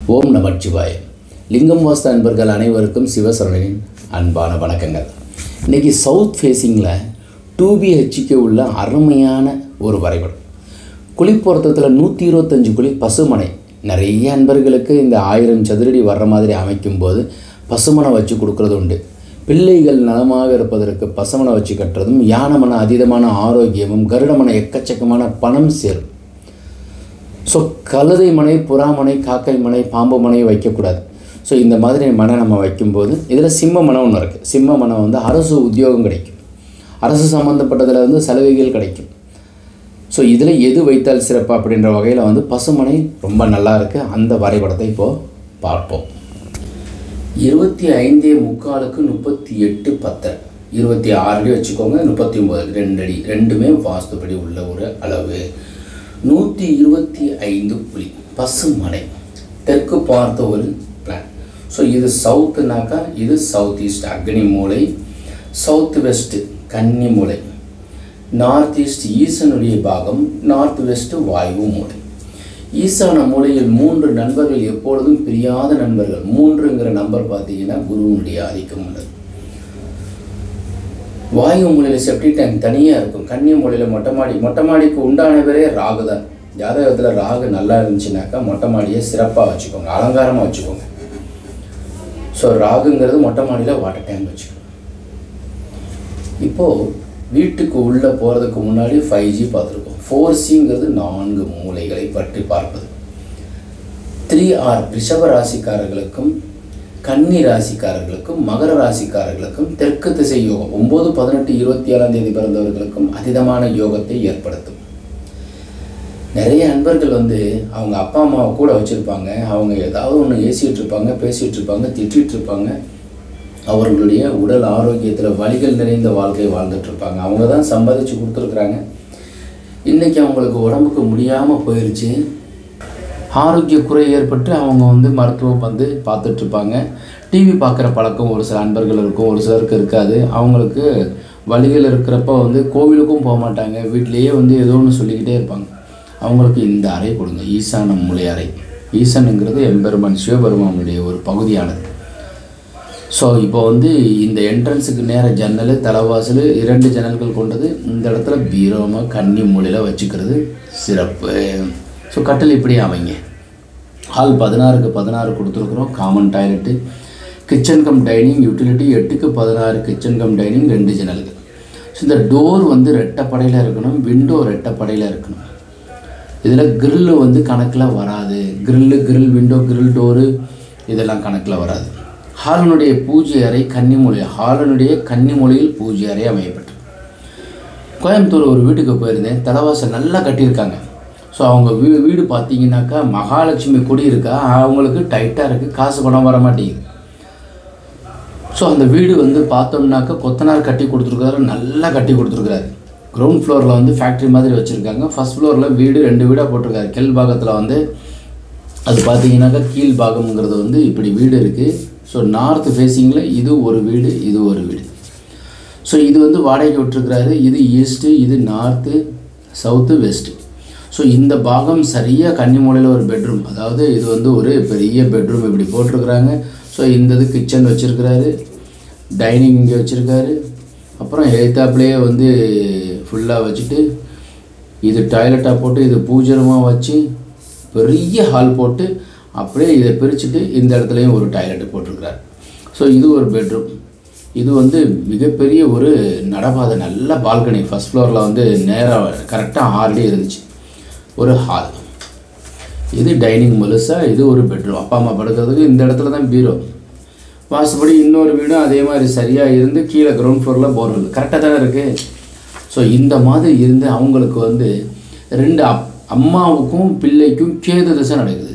ஓம் நமச்சிவாய லிங்கம் வாஸ்து அன்பர்கள் அனைவருக்கும் சிவசரணின் அன்பான வணக்கங்கள் இன்றைக்கி சவுத் ஃபேஸிங்கில் டூ பிஹெச்க்கு உள்ள அருமையான ஒரு வரைபடம் குழிப்பொருத்தத்தில் நூற்றி இருபத்தஞ்சு குழி பசுமனை நிறைய அன்பர்களுக்கு இந்த ஆயிரம் சதுரடி வர்ற மாதிரி அமைக்கும்போது பசுமனை வச்சு கொடுக்குறது உண்டு பிள்ளைகள் நலமாக இருப்பதற்கு பசுமனை வச்சு கட்டுறதும் யானமன அதீதமான ஆரோக்கியமும் கருடமன எக்கச்சக்கமான பணம் சேரும் ஸோ கழுதை மனை புறாமனை காக்கை மனை பாம்பு மனை வைக்கக்கூடாது ஸோ இந்த மாதிரி மனை நம்ம வைக்கும்போது இதில் சிம்ம மனம் ஒன்று இருக்குது சிம்ம மனம் வந்து அரசு உத்தியோகம் கிடைக்கும் அரசு சம்மந்தப்பட்டதில் வந்து சலுகைகள் கிடைக்கும் ஸோ இதில் எது வைத்தால் சிறப்பு அப்படின்ற வகையில் வந்து பசுமனை ரொம்ப நல்லா இருக்குது அந்த வரைபடத்தை இப்போது பார்ப்போம் இருபத்தி ஐந்தே முக்காலுக்கு முப்பத்தி எட்டு பத்தரை இருபத்தி ஆறு அடி வச்சுக்கோங்க முப்பத்தி ஒம்பது ரெண்டு அடி ரெண்டுமே வாஸ்துப்படி உள்ள ஒரு அளவு நூற்றி இருபத்தி ஐந்து புள்ளி பசுமனை தெற்கு பார்த்த ஒரு பிளான் ஸோ இது சவுத்துனாக்கா இது சவுத் ஈஸ்ட் அக்னி மூலை சவுத் வெஸ்ட் கன்னி மூலை நார்த் ஈஸ்ட் ஈசனுடைய பாகம் நார்த் வெஸ்ட் வாயு மூலை ஈசான மூலையில் மூன்று நண்பர்கள் எப்பொழுதும் பிரியாத நண்பர்கள் மூன்றுங்கிற நம்பர் பார்த்தீங்கன்னா குருவனுடைய ஆதிக்கம் உள்ளது வாயு மூலையில் செப்டி டேங்க் தனியாக இருக்கும் கன்னி மூலையில் மொட்டை மாடி மொட்டை மாடிக்கு உண்டான பேரே ராகு தான் ஜாதகத்தில் ராகு நல்லா இருந்துச்சுனாக்கா மொட்டை மாடியை சிறப்பாக வச்சுக்கோங்க அலங்காரமாக வச்சுக்கோங்க ஸோ ராகுங்கிறது மொட்டை மாடியில் வாட்டர் டேங்க் வச்சுக்கோங்க இப்போது வீட்டுக்கு உள்ளே போகிறதுக்கு முன்னாடி ஃபைவ் ஜி பார்த்துருக்கோம் ஃபோர் சிங்கிறது நான்கு மூலைகளை பற்றி பார்ப்பது த்ரீ ஆர் ரிஷப ராசிக்காரர்களுக்கும் கன்னி ராசிக்காரர்களுக்கும் மகர ராசிக்காரர்களுக்கும் தெற்கு திசை யோகம் ஒம்பது பதினெட்டு இருபத்தி ஏழாம் தேதி பிறந்தவர்களுக்கும் அதீதமான யோகத்தை ஏற்படுத்தும் நிறைய அன்பர்கள் வந்து அவங்க அப்பா அம்மாவை கூட வச்சுருப்பாங்க அவங்க ஏதாவது ஒன்று ஏசிட்டு இருப்பாங்க பேசிகிட்டு இருப்பாங்க திட்டிகிட்டு இருப்பாங்க அவர்களுடைய உடல் ஆரோக்கியத்தில் வலிகள் நிறைந்த வாழ்க்கை வாழ்ந்துட்டு இருப்பாங்க அவங்க தான் சம்பாதிச்சு கொடுத்துருக்குறாங்க இன்றைக்கி அவங்களுக்கு உடம்புக்கு முடியாமல் போயிடுச்சு ஆரோக்கிய குறை ஏற்பட்டு அவங்க வந்து மருத்துவம் வந்து பார்த்துட்ருப்பாங்க டிவி பார்க்குற பழக்கம் ஒரு சில அன்பர்கள் இருக்கும் ஒரு சிலருக்கு இருக்காது அவங்களுக்கு வழிகள் இருக்கிறப்ப வந்து கோவிலுக்கும் போக மாட்டாங்க வீட்டிலேயே வந்து ஏதோ ஒன்று சொல்லிக்கிட்டே இருப்பாங்க அவங்களுக்கு இந்த அறை கொடுங்க ஈசான மூலை அறை ஈசனுங்கிறது எம்பெருமான் சிவபெருமானுடைய ஒரு பகுதியானது ஸோ இப்போ வந்து இந்த என்ட்ரன்ஸுக்கு நேர ஜன்னல் தலைவாசல் இரண்டு ஜன்னல்கள் கொண்டது இந்த இடத்துல பீரோமாக கன்னி மூலையில் வச்சுக்கிறது சிறப்பு ஸோ கட்டில் இப்படி அமைங்க ஹால் பதினாறுக்கு பதினாறு கொடுத்துருக்குறோம் common toilet kitchen cum dining utility எட்டுக்கு பதினாறு கிச்சன் கம் டைனிங் ரெண்டு ஜன்னல்கள் ஸோ இந்த டோர் வந்து ரெட்டப்படையில் இருக்கணும் விண்டோ ரெட்டப்படையில் இருக்கணும் இதில் கிரில்லு வந்து கணக்கில் வராது grill grill window grill door இதெல்லாம் கணக்கில் வராது ஹாலனுடைய பூஜை அறை கன்னிமூலை ஹாலனுடைய கன்னிமூலையில் பூஜை அறை அமையப்பட்டது கோயம்புத்தூர் ஒரு வீட்டுக்கு போயிருந்தேன் தலைவாசல் நல்லா கட்டியிருக்காங்க ஸோ அவங்க வீ வீடு பார்த்தீங்கன்னாக்கா மகாலட்சுமி குடி இருக்கா அவங்களுக்கு டைட்டாக இருக்குது காசு பணம் வர மாட்டேங்குது ஸோ அந்த வீடு வந்து பார்த்தோம்னாக்கா கொத்தனார் கட்டி கொடுத்துருக்காரு நல்லா கட்டி கொடுத்துருக்காரு கிரவுண்ட் ஃப்ளோரில் வந்து ஃபேக்ட்ரி மாதிரி வச்சுருக்காங்க ஃபஸ்ட் ஃப்ளோரில் வீடு ரெண்டு வீடாக போட்டிருக்காரு கெல் பாகத்தில் வந்து அது பார்த்தீங்கன்னாக்கா கீழ் பாகம்ங்கிறது வந்து இப்படி வீடு இருக்குது ஸோ நார்த் ஃபேஸிங்கில் இது ஒரு வீடு இது ஒரு வீடு ஸோ இது வந்து வாடகைக்கு விட்டுருக்கிறாரு இது ஈஸ்ட்டு இது நார்த்து சவுத்து வெஸ்ட்டு ஸோ இந்த பாகம் சரியாக கன்னிமூலையில் ஒரு பெட்ரூம் அதாவது இது வந்து ஒரு பெரிய பெட்ரூம் இப்படி போட்டிருக்கிறாங்க ஸோ இந்த இது கிச்சன் வச்சுருக்கிறாரு டைனிங் இங்கே வச்சுருக்காரு அப்புறம் எழுத்தாப்புலேயே வந்து ஃபுல்லாக வச்சுட்டு இது டாய்லெட்டாக போட்டு இது பூஜரமாக வச்சு பெரிய ஹால் போட்டு அப்படியே இதை பிரிச்சுட்டு இந்த இடத்துலையும் ஒரு டாய்லெட்டு போட்டிருக்கிறார் ஸோ இது ஒரு பெட்ரூம் இது வந்து மிகப்பெரிய ஒரு நடபாதை நல்ல பால்கனி ஃபஸ்ட் ஃப்ளோரில் வந்து நேராக கரெக்டாக ஆல்ரெடி இருந்துச்சு ஒரு ஹால் இது டைனிங் முழுசாக இது ஒரு பெட்ரூம் அப்பா அம்மா படுக்கிறதுக்கு இந்த இடத்துல தான் பீரோ வாசப்படி இன்னொரு வீடும் அதே மாதிரி சரியாக இருந்து கீழே கிரவுண்ட் ஃப்ளோரில் போர்வெல் கரெக்டாக தானே இருக்குது ஸோ இந்த மாதிரி இருந்து அவங்களுக்கு வந்து ரெண்டு அப் அம்மாவுக்கும் பிள்ளைக்கும் கேது தசை நடக்குது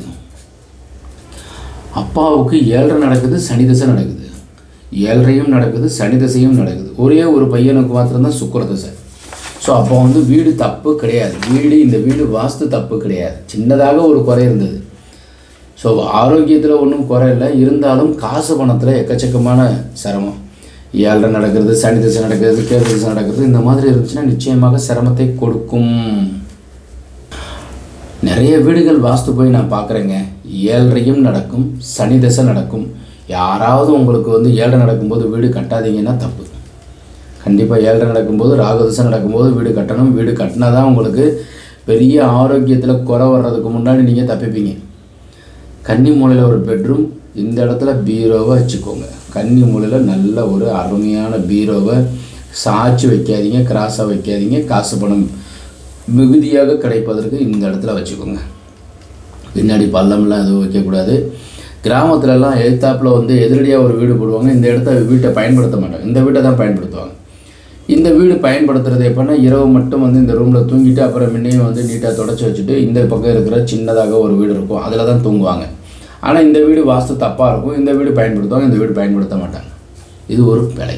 அப்பாவுக்கு ஏழரை நடக்குது சனி தசை நடக்குது ஏழரையும் நடக்குது சனி தசையும் நடக்குது ஒரே ஒரு பையனுக்கு மாத்திரம்தான் சுக்கர தசை ஸோ அப்போ வந்து வீடு தப்பு கிடையாது வீடு இந்த வீடு வாஸ்து தப்பு கிடையாது சின்னதாக ஒரு குறை இருந்தது ஸோ ஆரோக்கியத்தில் ஒன்றும் குறை இல்லை இருந்தாலும் காசு பணத்தில் எக்கச்சக்கமான சிரமம் ஏழரை நடக்கிறது சனி திசை நடக்கிறது கேது திசை நடக்கிறது இந்த மாதிரி இருந்துச்சுன்னா நிச்சயமாக சிரமத்தை கொடுக்கும் நிறைய வீடுகள் வாஸ்து போய் நான் பார்க்குறேங்க ஏழ்ரையும் நடக்கும் சனி தசை நடக்கும் யாராவது உங்களுக்கு வந்து ஏழரை நடக்கும்போது வீடு கட்டாதீங்கன்னா தப்பு கண்டிப்பாக ஏழரை நடக்கும்போது ராகதசை நடக்கும்போது வீடு கட்டணும் வீடு கட்டினா தான் உங்களுக்கு பெரிய ஆரோக்கியத்தில் குறை வர்றதுக்கு முன்னாடி நீங்கள் தப்பிப்பீங்க கன்னி மூலையில் ஒரு பெட்ரூம் இந்த இடத்துல பீரோவை வச்சுக்கோங்க கன்னி மூலையில் நல்ல ஒரு அருமையான பீரோவை சாய்ச்சி வைக்காதீங்க கிராஸாக வைக்காதீங்க காசு பணம் மிகுதியாக கிடைப்பதற்கு இந்த இடத்துல வச்சுக்கோங்க பின்னாடி பள்ளம்லாம் எதுவும் வைக்கக்கூடாது கிராமத்துலலாம் எழுத்தாப்பில் வந்து எதிரடியாக ஒரு வீடு போடுவாங்க இந்த இடத்த வீட்டை பயன்படுத்த மாட்டாங்க இந்த வீட்டை தான் பயன்படுத்துவாங்க இந்த வீடு பயன்படுத்துறது எப்போன்னா இரவு மட்டும் வந்து இந்த ரூமில் தூங்கிட்டு அப்புறம் முன்னையும் வந்து நீட்டாக தொடச்சி வச்சுட்டு இந்த பக்கம் இருக்கிற சின்னதாக ஒரு வீடு இருக்கும் அதில் தான் தூங்குவாங்க ஆனால் இந்த வீடு வாஸ்து தப்பாக இருக்கும் இந்த வீடு பயன்படுத்துவாங்க இந்த வீடு பயன்படுத்த மாட்டாங்க இது ஒரு பிழை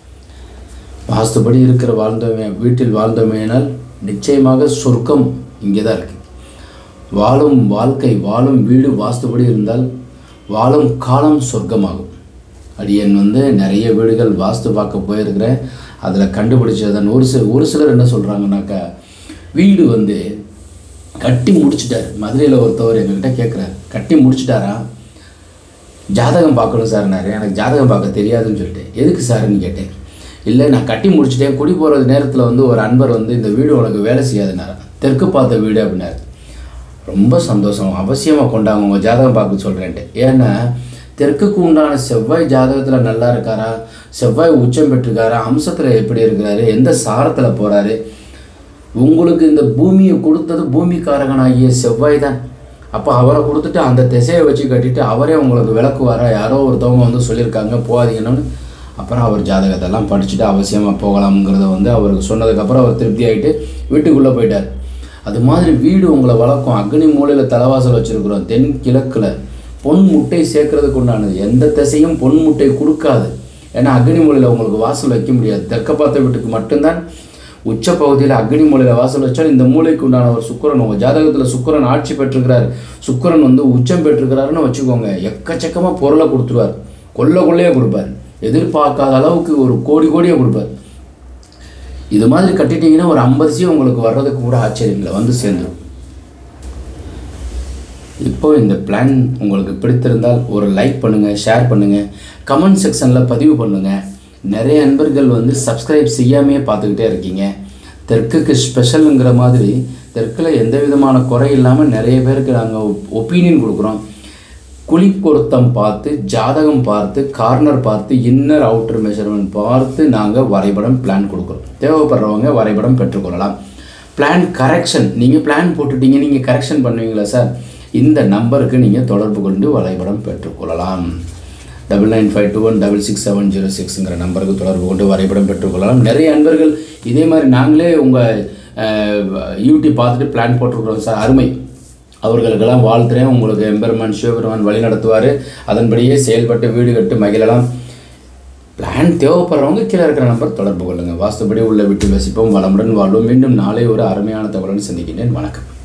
வாஸ்துபடி இருக்கிற வாழ்ந்தோமே வீட்டில் வாழ்ந்தோமேனால் நிச்சயமாக சொர்க்கம் இங்கே தான் இருக்குது வாழும் வாழ்க்கை வாழும் வீடு வாஸ்துபடி இருந்தால் வாழும் காலம் சொர்க்கமாகும் அடியன் வந்து நிறைய வீடுகள் வாஸ்து பார்க்க போயிருக்கிறேன் அதில் கண்டுபிடிச்சதன் ஒரு சில ஒரு சிலர் என்ன சொல்கிறாங்கனாக்கா வீடு வந்து கட்டி முடிச்சிட்டாரு மதுரையில் ஒருத்தவர் எங்ககிட்ட கேட்குறாரு கட்டி முடிச்சிட்டாரா ஜாதகம் பார்க்கணும் சார் நான் எனக்கு ஜாதகம் பார்க்க தெரியாதுன்னு சொல்லிட்டு எதுக்கு சார்னு கேட்டேன் இல்லை நான் கட்டி முடிச்சிட்டேன் குடி போகிறது நேரத்தில் வந்து ஒரு அன்பர் வந்து இந்த வீடு உனக்கு வேலை செய்யாதுனாரா தெற்கு பார்த்த வீடு அப்படின்னாரு ரொம்ப சந்தோஷம் அவசியமாக கொண்டாங்க உங்கள் ஜாதகம் பார்க்க சொல்கிறேன்ட்டு ஏன்னா தெற்குக்கு உண்டான செவ்வாய் ஜாதகத்தில் நல்லா இருக்காரா செவ்வாய் உச்சம் பெற்றிருக்காரா அம்சத்தில் எப்படி இருக்கிறாரு எந்த சாரத்தில் போகிறாரு உங்களுக்கு இந்த பூமியை கொடுத்தது பூமிக்காரகனாகிய செவ்வாய் தான் அப்போ அவரை கொடுத்துட்டு அந்த திசையை வச்சு கட்டிட்டு அவரே உங்களுக்கு விளக்குவாரா யாரோ ஒருத்தவங்க வந்து சொல்லியிருக்காங்க போகாதீங்கன்னு அப்புறம் அவர் ஜாதகத்தெல்லாம் படிச்சுட்டு அவசியமாக போகலாம்ங்கிறத வந்து அவருக்கு சொன்னதுக்கப்புறம் அவர் திருப்தி ஆகிட்டு வீட்டுக்குள்ளே போயிட்டார் அது மாதிரி வீடு உங்களை வளர்க்கும் அக்னி மூலையில் தலைவாசல் வச்சுருக்குறோம் தென் கிழக்கில் பொன் முட்டை சேர்க்கறதுக்கு உண்டானது எந்த திசையும் பொன் முட்டை கொடுக்காது ஏன்னா அக்னி மூலையில் உங்களுக்கு வாசல் வைக்க முடியாது தெற்க பார்த்த வீட்டுக்கு மட்டும்தான் உச்ச பகுதியில் அக்னி மூலையில் வாசல் வச்சால் இந்த மூளைக்கு உண்டான ஒரு சுக்கரன் உங்கள் ஜாதகத்தில் சுக்கரன் ஆட்சி பெற்றிருக்கிறார் சுக்கரன் வந்து உச்சம் பெற்றிருக்கிறாருன்னு வச்சுக்கோங்க எக்கச்சக்கமாக பொருளை கொடுத்துருவார் கொல்ல கொள்ளையே கொடுப்பார் எதிர்பார்க்காத அளவுக்கு ஒரு கோடி கோடியை கொடுப்பார் இது மாதிரி கட்டிட்டீங்கன்னா ஒரு ஐம்பது சி உங்களுக்கு வர்றதுக்கு கூட ஆச்சரியம் இல்லை வந்து சேர்ந்துடும் இப்போ இந்த பிளான் உங்களுக்கு பிடித்திருந்தால் ஒரு லைக் பண்ணுங்கள் ஷேர் பண்ணுங்கள் கமெண்ட் செக்ஷனில் பதிவு பண்ணுங்கள் நிறைய நண்பர்கள் வந்து சப்ஸ்கிரைப் செய்யாமையே பார்த்துக்கிட்டே இருக்கீங்க தெற்குக்கு ஸ்பெஷலுங்கிற மாதிரி தெற்கில் எந்த விதமான குறை இல்லாமல் நிறைய பேருக்கு நாங்கள் ஒப்பீனியன் கொடுக்குறோம் குழி பொருத்தம் பார்த்து ஜாதகம் பார்த்து கார்னர் பார்த்து இன்னர் அவுட்டர் மெஷர்மெண்ட் பார்த்து நாங்கள் வரைபடம் பிளான் கொடுக்குறோம் தேவைப்படுறவங்க வரைபடம் பெற்றுக்கொள்ளலாம் பிளான் கரெக்ஷன் நீங்கள் பிளான் போட்டுட்டீங்க நீங்கள் கரெக்ஷன் பண்ணுவீங்களா சார் இந்த நம்பருக்கு நீங்கள் தொடர்பு கொண்டு வரைபடம் பெற்றுக்கொள்ளலாம் double nine five two one double six seven zero சிக்ஸுங்கிற நம்பருக்கு தொடர்பு கொண்டு வரைபடம் பெற்றுக்கொள்ளலாம் நிறைய அன்பர்கள் இதே மாதிரி நாங்களே உங்கள் யூடியூப் பார்த்துட்டு பிளான் போட்டிருக்கிறோம் சார் அருமை அவர்களுக்கெல்லாம் வாழ்த்துறேன் உங்களுக்கு எம்பெருமான் சிவபெருமான் வழி நடத்துவார் அதன்படியே செயல்பட்டு வீடு கட்டு மகிழலாம் பிளான் தேவைப்படுறவங்க கீழே இருக்கிற நம்பர் தொடர்பு கொள்ளுங்கள் வாஸ்துபடி உள்ள விட்டு வசிப்போம் வளமுடன் வாழ்வோம் மீண்டும் நாளை ஒரு அருமையான தகவலுடன் சந்திக்கின்றேன் வணக்கம்